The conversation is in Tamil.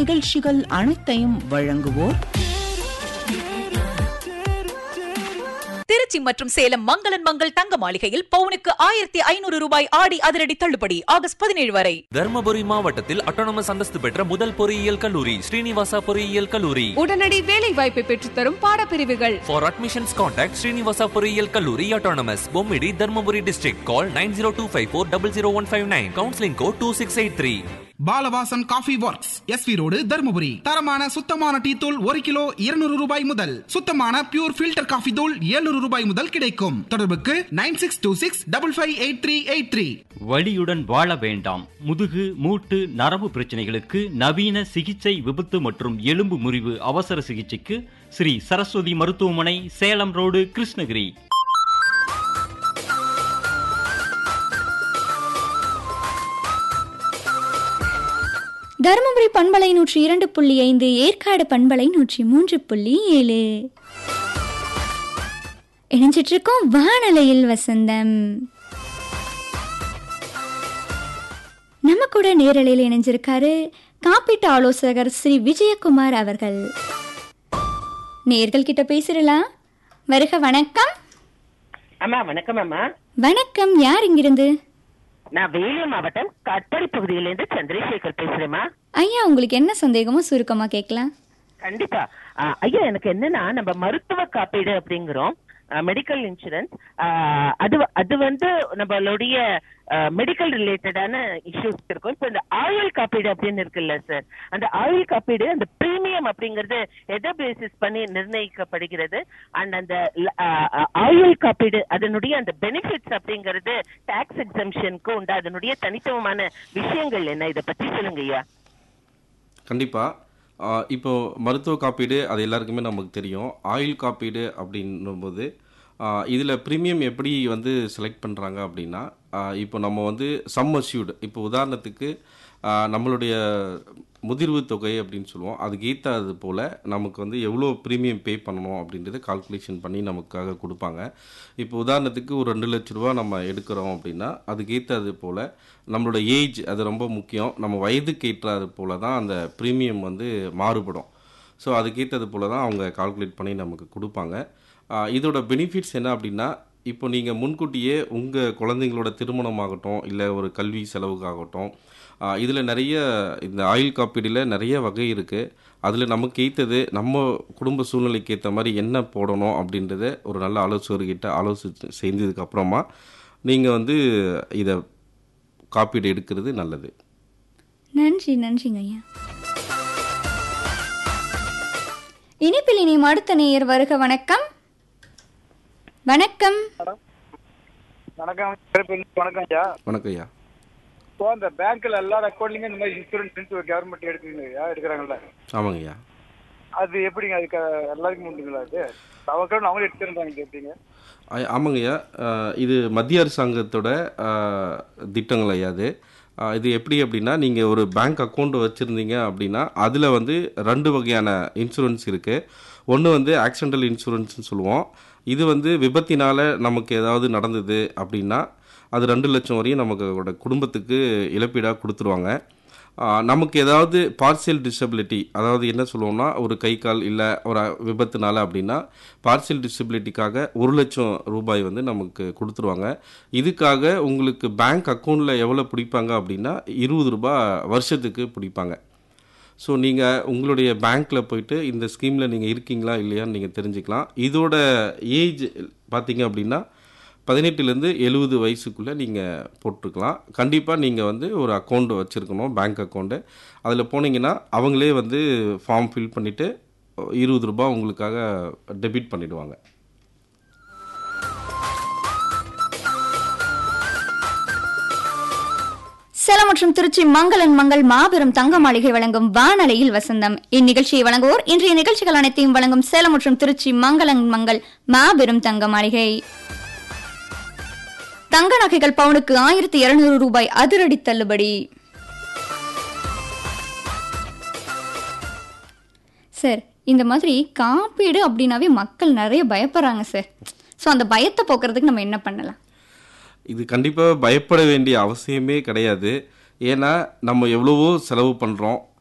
நிகழ்ச்சிகள் அனைத்தையும் வழங்குவோர் திருச்சி மற்றும் சேலம் மங்களன் மங்கள் தங்க மாளிகையில் பவுனுக்கு ஆயிரத்தி ஐநூறு ரூபாய் ஆடி அதிரடி தள்ளுபடி ஆகஸ்ட் பதினேழு வரை தர்மபுரி மாவட்டத்தில் அட்டானமஸ் அந்தஸ்து பெற்ற முதல் பொறியியல் கல்லூரி ஸ்ரீனிவாசா பொறியியல் கல்லூரி உடனடி வேலை வாய்ப்பை பெற்றுத்தரும் பாடப்பிரிவுகள் ஃபார் அட்மிஷன்ஸ் கான்டாக்ட் ஸ்ரீனிவாசா பொறியியல் கல்லூரி autonomous Bommidi Dharmapuri district call nine zero two five four double zero one five nine counselling code two six eight three Balavasan coffee works SV road Dharmapuri தரமான சுத்தமான டீ தூள் ஒரு கிலோ இருநூறு ரூபாய் முதல் சுத்தமான பியூர் ஃபில்டர் காஃபி தூள் 700 ரூபாய் முதல் கிடைக்கும் தொடர்புக்கு nine six two six double five eight three eight three வலியுடன் வாழ வேண்டாம் முதுகு மூட்டு நரம்பு பிரச்சனைகளுக்கு நவீன சிகிச்சை விபத்து மற்றும் எலும்பு முறிவு அவசர சிகிச்சைக்கு ஸ்ரீ சரஸ்வதி மருத்துவமனை சேலம் ரோடு கிருஷ்ணகிரி தருமபுரி பண்பலை நூற்றி இரண்டு புள்ளி ஐந்து ஏற்காடு பண்பலை நூற்றி மூன்று புள்ளி ஏழு இணைஞ்சிட்டு இருக்கோம் வானலையில் வசந்தம் நம்ம கூட நேரலையில் இணைஞ்சிருக்காரு காப்பீட்டு ஆலோசகர் ஸ்ரீ விஜயகுமார் அவர்கள் நேர்கள் கிட்ட பேசிடலாம் வருக வணக்கம் அம்மா வணக்கம் அம்மா வணக்கம் யார் இங்கிருந்து நான் வேலூர் மாவட்டம் கட்பாடி பகுதியிலிருந்து சந்திரசேகர் பேசுறேம்மா ஐயா உங்களுக்கு என்ன சந்தேகமோ சுருக்கமா கேட்கலாம் கண்டிப்பா ஆ, ஐயா எனக்கு என்னன்னா நம்ம மருத்துவ காப்பீடு அப்படிங்கிறோம் மெடிக்கல் இன்சூரன்ஸ் அது அது வந்து நம்மளுடைய மெடிக்கல் ரிலேட்டடான இஷ்யூஸ் இருக்கும் இப்போ இந்த ஆயுள் காப்பீடு அப்படின்னு இருக்குல்ல சார் அந்த ஆயுள் காப்பீடு அந்த பிரீமியம் அப்படிங்கிறது எதை பேசிஸ் பண்ணி நிர்ணயிக்கப்படுகிறது அண்ட் அந்த ல- ஆ, ஆ, ஆயுள் காப்பீடு அதனுடைய அந்த பெனிஃபிட்ஸ் அப்படிங்கிறது டாக்ஸ் எக்ஸம்ஷனுக்கு உண்டு அதனுடைய தனித்துவமான விஷயங்கள் என்ன இதை பத்தி சொல்லுங்க ஐயா கண்டிப்பாக இப்போ மருத்துவ காப்பீடு அது எல்லாருக்குமே நமக்கு தெரியும் ஆயுள் காப்பீடு அப்படின்னும்போது இதில் ப்ரீமியம் எப்படி வந்து செலக்ட் பண்ணுறாங்க அப்படின்னா ஆ, இப்போ நம்ம வந்து சம் அஷ்யூர்டு இப்போ உதாரணத்துக்கு ஆ, நம்மளுடைய முதிர்வு தொகை அப்படின்னு சொல்லுவோம் அதுக்கு ஏற்றது போல் நமக்கு வந்து எவ்வளோ ப்ரீமியம் பே பண்ணணும் அப்படின்றத கால்குலேஷன் பண்ணி நமக்காக கொடுப்பாங்க இப்போ உதாரணத்துக்கு ஒரு ரெண்டு லட்ச ரூபா நம்ம எடுக்கிறோம் அப்படின்னா அதுக்கு ஏற்றது போல் நம்மளோட ஏஜ் அது ரொம்ப முக்கியம் நம்ம வயதுக்கு ஏற்றது போல் தான் அந்த ப்ரீமியம் வந்து மாறுபடும் ஸோ அதுக்கேற்றது போல் தான் அவங்க கால்குலேட் பண்ணி நமக்கு கொடுப்பாங்க ஆஹ் இதோட பெனிஃபிட்ஸ் என்ன அப்படின்னா இப்போ நீங்கள் முன்கூட்டியே உங்கள் குழந்தைங்களோட திருமணமாகட்டும் இல்லை ஒரு கல்வி செலவுக்காகட்டும் இதில் நிறைய இந்த ஆயுள் காப்பீடில் நிறைய வகை இருக்குது அதில் நமக்கு ஏற்றது நம்ம குடும்ப சூழ்நிலைக்கு ஏற்ற மாதிரி என்ன போடணும் அப்படின்றத ஒரு நல்ல ஆலோசகர்கிட்ட ஆலோசிச்சு செஞ்சதுக்கு அப்புறமா நீங்கள் வந்து இதை காப்பீடு எடுக்கிறது நல்லது நன்றி நன்றிங்க ஐயா இனிப்பில் இனியும் அடுத்த நேயர் வருக வணக்கம் வணக்கம் வணக்கம் வணக்கம் ஐயா வணக்கம் ஐயா இப்போ அந்த பேங்க்ல எல்லா அக்கௌண்ட்லயும் இந்த மாதிரி இன்சூரன்ஸ் கவர்மெண்ட் எடுக்குங்க ஐயா எடுக்கிறாங்கல்ல ஆமாங்க ஐயா அது எப்படிங்க அதுக்கு எல்லாருக்கும் உண்டுங்களா அது அவங்க account அவங்களே எடுத்துருந்தாங்க எப்படிங்க ஆ- ஆமாங்கய்யா அஹ் இது மத்திய அரசாங்கத்தோட அஹ், திட்டங்கள் ஐயா அது அஹ் இது எப்படி அப்படின்னா நீங்கள் ஒரு பேங்க் அக்கௌண்ட் வச்சுருந்தீங்க அப்படின்னா அதில் வந்து ரெண்டு வகையான இன்சூரன்ஸ் இருக்குது ஒன்று வந்து ஆக்சிடென்டல் இன்சூரன்ஸ்னு சொல்லுவோம் இது வந்து விபத்தினால் நமக்கு ஏதாவது நடந்தது அப்படின்னா அது ரெண்டு லட்சம் வரையும் நமக்கு குடும்பத்துக்கு இழப்பீடாக கொடுத்துருவாங்க ஆஹ் நமக்கு ஏதாவது பார்சியல் டிசபிலிட்டி அதாவது என்ன சொல்லுவோம்னா ஒரு கை கால் இல்லை ஒரு விபத்துனால அப்படின்னா பார்சியல் டிசபிலிட்டிக்காக ஒரு லட்சம் ரூபாய் வந்து நமக்கு கொடுத்துருவாங்க இதுக்காக உங்களுக்கு பேங்க் அக்கௌண்ட்டில் எவ்வளோ பிடிப்பாங்க அப்படின்னா இருபது ரூபாய் வருஷத்துக்கு பிடிப்பாங்க ஸோ நீங்கள் உங்களுடைய பேங்க்கில் போயிட்டு இந்த ஸ்கீமில் நீங்கள் இருக்கீங்களா இல்லையான்னு நீங்கள் தெரிஞ்சுக்கலாம் இதோட ஏஜ் பார்த்தீங்க அப்படின்னா பதினெட்டுலேருந்து எழுபது வயசுக்குள்ளே நீங்கள் போட்டிருக்கலாம் கண்டிப்பாக நீங்கள் வந்து ஒரு அக்கௌண்ட் வச்சுருக்கணும் பேங்க் அக்கௌண்ட்டு அதில் போனீங்கன்னா அவங்களே வந்து ஃபார்ம் ஃபில் பண்ணிவிட்டு இருபது ரூபாய் உங்களுக்காக டெபிட் பண்ணிடுவாங்க சேலம் மற்றும் திருச்சி மங்களன் மங்கள் மாபெரும் தங்க மாளிகை வழங்கும் வானலையில் வசந்தம் இந்நிகழ்ச்சியை வழங்குவோர் இன்றைய நிகழ்ச்சிகள் அனைத்தையும் வழங்கும் சேலம் மற்றும் திருச்சி மங்களன் மங்கள் மாபெரும் தங்க மாளிகை தங்க நகைகள் பவுனுக்கு ஆயிரத்தி இருநூறு ரூபாய் அதிரடி தள்ளுபடி சார் இந்த மாதிரி காப்பீடு அப்படின்னாவே மக்கள் நிறைய பயப்படுறாங்க சார் ஸோ அந்த பயத்தை போக்குறதுக்கு நம்ம என்ன பண்ணலாம் இது கண்டிப்பாக பயப்பட வேண்டிய அவசியமே கிடையாது ஏன்னா நம்ம எவ்வளவோ செலவு பண்ணுறோம்